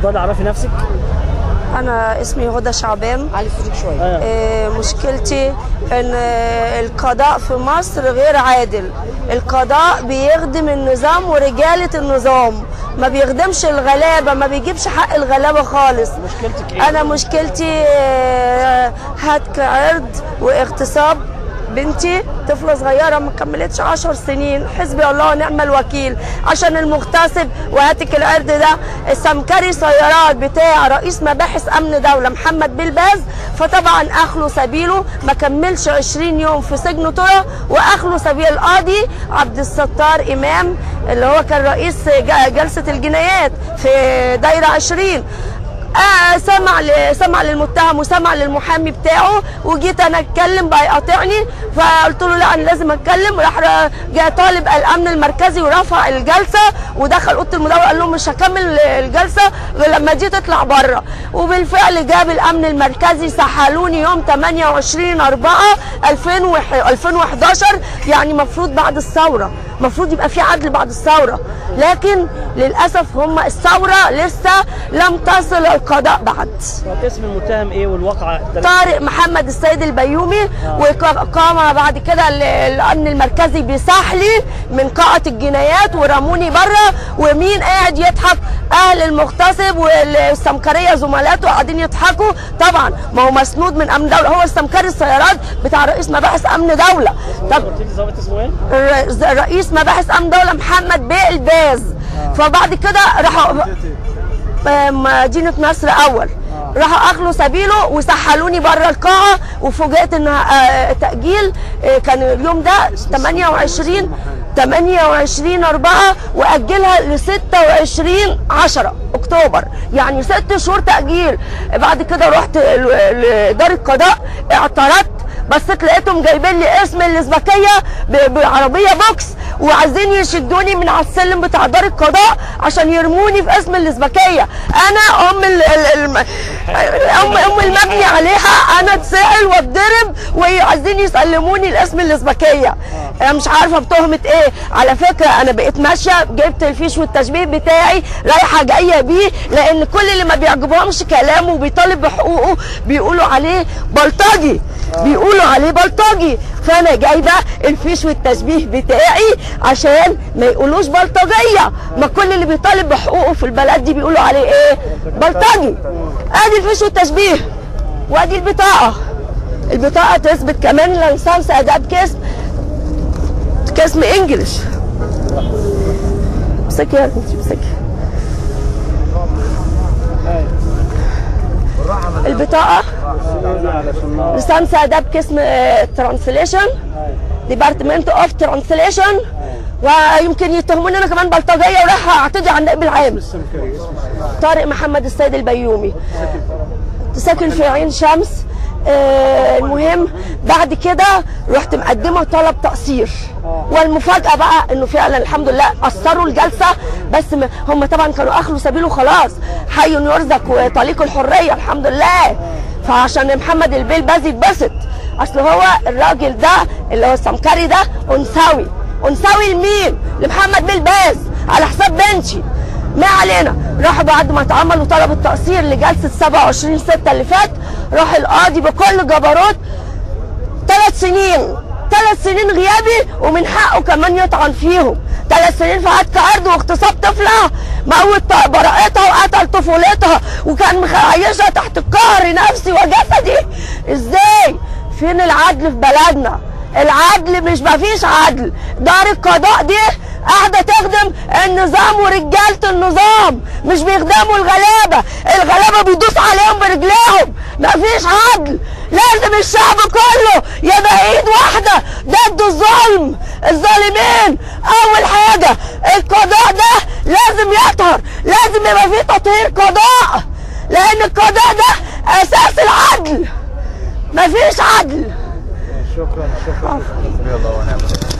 اتفضلي عرفي نفسك أنا اسمي هدى شعبان علي صوتك شويه آه. آه، مشكلتي ان آه، القضاء في مصر غير عادل القضاء بيخدم النظام ورجالة النظام ما بيخدمش الغلابة ما بيجيبش حق الغلابة خالص مشكلتك ايه؟ انا مشكلتي آه، هتك عرض واغتصاب بنتي طفلة صغيرة ما كملتش عشر سنين حسبي الله ونعم الوكيل عشان المغتصب وهاتك العرض ده السمكري سيارات بتاع رئيس مباحث أمن دولة محمد بلباز فطبعا أخلوا سبيله ما كملش 20 يوم في سجن ترى وأخلوا سبيل القاضي عبد الستار إمام اللي هو كان رئيس ج- جلسة الجنايات في دايرة 20 آه سمع ل- سمع للمتهم وسمع للمحامي بتاعه وجيت انا اتكلم بقى يقاطعني فقلت له لا انا لازم اتكلم راح ر- جاء طالب الامن المركزي ورفع الجلسه ودخل اوضه المداوله قال لهم مش هكمل الجلسه غير لما دي تطلع بره وبالفعل جاب الامن المركزي سحلوني يوم 28 4 2011 يعني المفروض بعد الثوره المفروض يبقى في عدل بعد الثوره لكن للاسف هم الثوره لسه لم تصل القضاء بعد هو اسم المتهم ايه والواقعة طارق محمد السيد البيومي وقام بعد كده ال- الامن المركزي بسحلي من قاعه الجنايات ورموني بره ومين قاعد يضحك اهل المغتصب والسمكريه زملاته قاعدين يضحكوا طبعا ما هو مسنود من امن دوله هو السمكري السيارات بتاع رئيس مباحث امن دوله طب قلت لي ظابط اسمه ايه؟ الر- رئيس مباحث امن دوله محمد بيه الباز فبعد كده راحوا آه، مدينه نصر اول راحوا اخلوا سبيله وسحلوني بره القاعه وفوجئت ان آه، تاجيل آه، كان اليوم ده 28 28 4 واجلها ل 26 10 اكتوبر يعني ست شهور تاجيل بعد كده رحت ل- لاداره القضاء اعترضت بصيت لقيتهم جايبين لي اسم الازبكيه ب- بعربيه بوكس وعايزين يشدوني من على السلم بتاع دار القضاء عشان يرموني في اسم الازبكيه انا ام ال ال ال ام ام المبني عليها انا اتسال واتضرب وعايزين يسلموني الاسم الازبكيه انا مش عارفه بتهمه ايه على فكره انا بقيت ماشيه جبت الفيش والتشبيه بتاعي رايحه جايه بيه لان كل اللي ما بيعجبهمش كلامه وبيطالب بحقوقه بيقولوا عليه بلطجي بيقولوا عليه بلطجي فانا جايبه الفيش والتشبيه بتاعي عشان ما يقولوش بلطجيه ما كل اللي بيطالب بحقوقه في البلد دي بيقولوا عليه ايه بلطجي ادي الفيش والتشبيه وادي البطاقه البطاقه تثبت كمان ليسانس اداب كسب كاسم انجلش امسكي يا بنتي امسكي البطاقه ليسانس اداب قسم ترانسليشن ديبارتمنت اوف ترانسليشن ويمكن يتهموني انا كمان بلطجيه وراح اعتدي على النائب العام طارق محمد السيد البيومي ساكن في عين شمس آه المهم بعد كده رحت مقدمه طلب تقصير والمفاجاه بقى انه فعلا الحمد لله قصروا الجلسه بس م- هم طبعا كانوا اخلوا سبيله خلاص حي يرزق وطليق الحريه الحمد لله فعشان محمد البيل باز يتبسط اصل هو الراجل ده اللي هو السمكري ده انثوي انثوي لمين؟ لمحمد بيل باز على حساب بنتي ما علينا راحوا بعد ما اتعملوا طلب التقصير لجلسه 27 6 اللي فات راح القاضي بكل جبروت ثلاث سنين ثلاث سنين غيابي ومن حقه كمان يطعن فيهم ثلاث سنين في هتك عرض واغتصاب طفله موت براءتها وقتل طفولتها وكان مخيشها تحت القهر نفسي وجسدي ازاي فين العدل في بلدنا العدل مش مفيش عدل دار القضاء دي قاعده تخدم النظام ورجاله النظام مش بيخدموا الغلابه الغلابه بيدوس عليهم برجليهم مفيش عدل لازم الشعب كله يبقى ايد واحده ضد الظلم الظالمين اول حاجه القضاء ده لازم يطهر لازم يبقى فيه تطهير قضاء لان القضاء ده اساس العدل مفيش عدل شكرا شكرا حسبي الله ونعم الوكيل